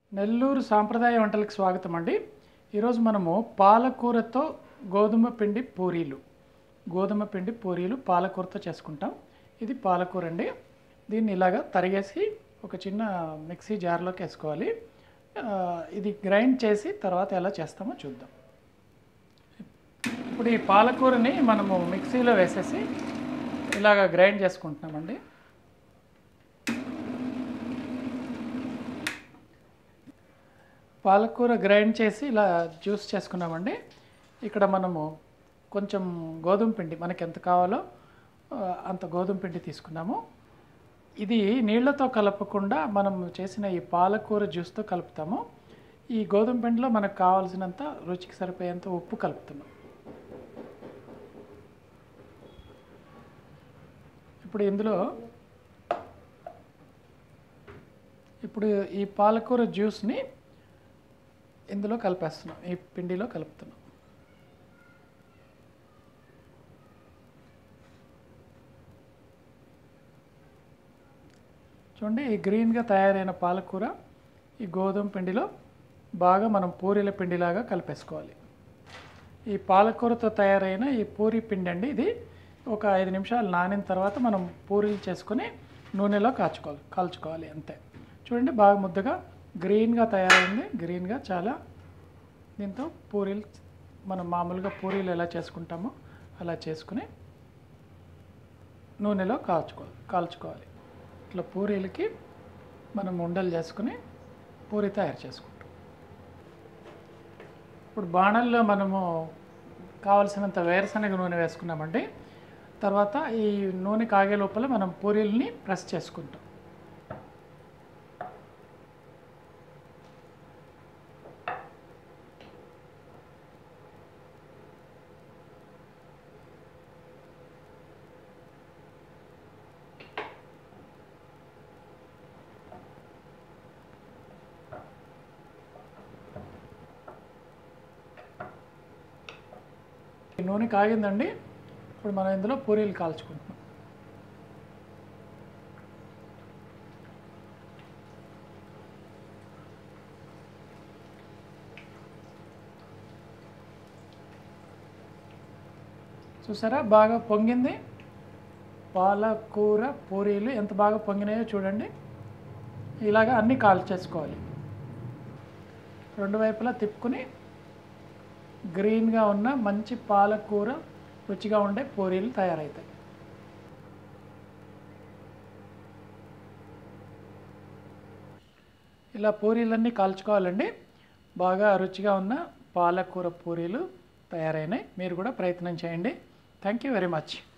నెల్లూరు సాంప్రదాయ వంటలకు స్వాగతం అండి ఈరోజు మనము పాలకూరతో గోధుమ పిండి పూరీలు గోధుమ పిండి పూరీలు పాలకూరతో చేసుకుంటాం ఇది పాలకూర అండి దీన్ని ఇలాగా తరిగేసి ఒక చిన్న మిక్సీ జార్లోకి వేసుకోవాలి ఆ, ఇది గ్రైండ్ చేసి తర్వాత ఎలా చేస్తామో చూద్దాం ఇప్పుడు ఈ పాలకూరని మనము మిక్సీలో వేసేసి ఇలాగ గ్రైండ్ చేసుకుంటున్నామండి పాలకూర గ్రైండ్ చేసి ఇలా జ్యూస్ చేసుకున్నామండి ఇక్కడ మనము కొంచెం గోధుమ పిండి మనకి ఎంత కావాలో ఆ, అంత గోధుమ పిండి తీసుకున్నాము ఇది నీళ్లతో కలపకుండా మనం చేసిన ఈ పాలకూర జ్యూస్తో కలుపుతాము ఈ గోధుమ పిండిలో మనకు కావాల్సినంత రుచికి సరిపోయేంత ఉప్పు కలుపుతున్నాం ఇప్పుడు ఇందులో ఇప్పుడు ఈ పాలకూర జ్యూస్ని ఇందులో కలిపేస్తున్నాం ఈ పిండిలో కలుపుతున్నాం చూడండి ఈ గ్రీన్గా తయారైన పాలకూర ఈ గోధుమ పిండిలో బాగా మనం పూరీల పిండిలాగా కలిపేసుకోవాలి ఈ పాలకూరతో తయారైన ఈ పూరి పిండి అండి ఇది ఒక ఐదు నిమిషాలు నానిన తర్వాత మనం పూరీలు చేసుకొని నూనెలో కాచుకోవాలి కాల్చుకోవాలి అంతే చూడండి బాగా ముద్దగా గ్రీన్గా తయారైంది గ్రీన్గా చాలా దీంతో పూరీలు మనం మామూలుగా పూరీలు ఎలా చేసుకుంటామో అలా చేసుకుని నూనెలో కాల్చుకోవాలి కాల్చుకోవాలి ఇట్లా పూరీలకి మనం ఉండలు చేసుకుని పూరి తయారు చేసుకుంటాం ఇప్పుడు బాణల్లో మనము కావలసినంత వేరుశనగ నూనె వేసుకున్నామండి తర్వాత ఈ నూనె కాగే లోపల మనం పూరీలని ప్రెస్ చేసుకుంటాం ఈ నూనె కాగిందండి ఇప్పుడు మనం ఇందులో పూరీలు కాల్చుకుంటున్నాం చూసారా బాగా పొంగింది పాలకూర పూరీలు ఎంత బాగా పొంగినాయో చూడండి ఇలాగా అన్నీ కాల్చేసుకోవాలి రెండు వైపులా తిప్పుకుని గ్రీన్గా ఉన్న మంచి పాలకూర రుచిగా ఉండే పూరీలు తయారవుతాయి ఇలా పూరీలన్నీ కాల్చుకోవాలండి బాగా రుచిగా ఉన్న పాలకూర పూరీలు తయారైనాయి మీరు కూడా ప్రయత్నం చేయండి థ్యాంక్ యూ వెరీ మచ్